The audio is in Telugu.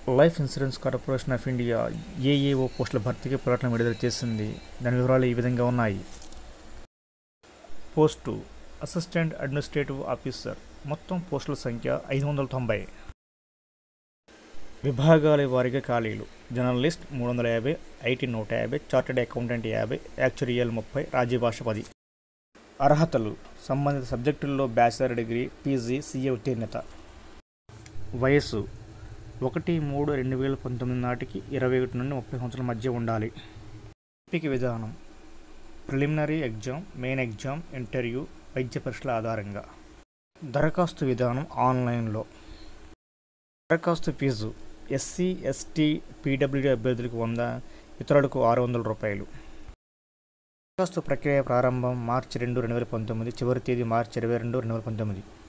life insurance corporation of India AAO పోస్టుల భర్తీకి ప్రకటన విడుదల చేసింది దాని వివరాలు ఈ విధంగా ఉన్నాయి పోస్టు అసిస్టెంట్ అడ్మినిస్ట్రేటివ్ ఆఫీసర్ మొత్తం పోస్టుల సంఖ్య ఐదు వందల తొంభై విభాగాల వారీగా ఖాళీలు జర్నలిస్ట్ మూడు వందల యాభై ఐటీ నూట యాభై చార్టెడ్ అకౌంటెంట్ యాభై యాక్చురియల్ ముప్పై రాజ్యభాష పది అర్హతలు సంబంధిత సబ్జెక్టుల్లో బ్యాచిలర్ డిగ్రీ పీజీ సీఏ ఉత్తీర్ణత వయస్సు ఒకటి మూడు రెండు వేల పంతొమ్మిది నాటికి ఇరవై ఒకటి నుండి ముప్పై సంవత్సరాల మధ్య ఉండాలి ఎంపిక విధానం preliminary exam main exam interview వైద్య పరీక్షల ఆధారంగా దరఖాస్తు విధానం ఆన్లైన్లో దరఖాస్తు ఫీజు ఎస్సీ ఎస్టీ పీడబ్ల్యూడీ అభ్యర్థులకు వంద ఇతరులకు ఆరు వందల రూపాయలు దరఖాస్తు ప్రక్రియ ప్రారంభం మార్చి రెండు రెండు వేల పంతొమ్మిది చివరి తేదీ మార్చి ఇరవై రెండు రెండు వేల పంతొమ్మిది